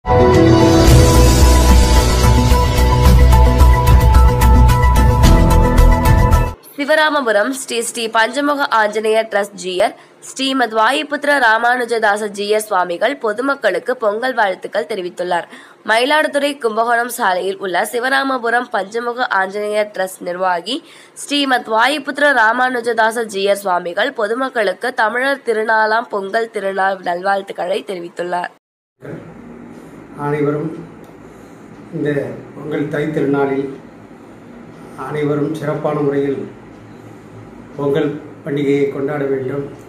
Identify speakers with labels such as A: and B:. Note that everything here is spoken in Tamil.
A: சிவராமபுரம் ஸ்ரீ ஸ்ரீ பஞ்சமுக ஆஞ்சநேயர் ட்ரஸ்ட் ஜியர் ஸ்ரீமத் வாயுபுத்திர ராமானுஜதாச ஜியர் சுவாமிகள் பொதுமக்களுக்கு பொங்கல் வாழ்த்துக்கள் தெரிவித்துள்ளார் மயிலாடுதுறை கும்பகோணம் சாலையில் உள்ள சிவராமபுரம் பஞ்சமுக ஆஞ்சநேயர் ட்ரஸ்ட் நிர்வாகி ஸ்ரீமத் வாயுபுத்திர ராமானுஜதாச ஜியர் சுவாமிகள் பொதுமக்களுக்கு தமிழர் திருநாளாம் பொங்கல் திருநாள் நல்வாழ்த்துக்களை தெரிவித்துள்ளார்
B: அனைவரும் இந்த பொங்கல் தை திருநாளில் அனைவரும் சிறப்பான முறையில் பொங்கல் பண்டிகையை கொண்டாட வேண்டும்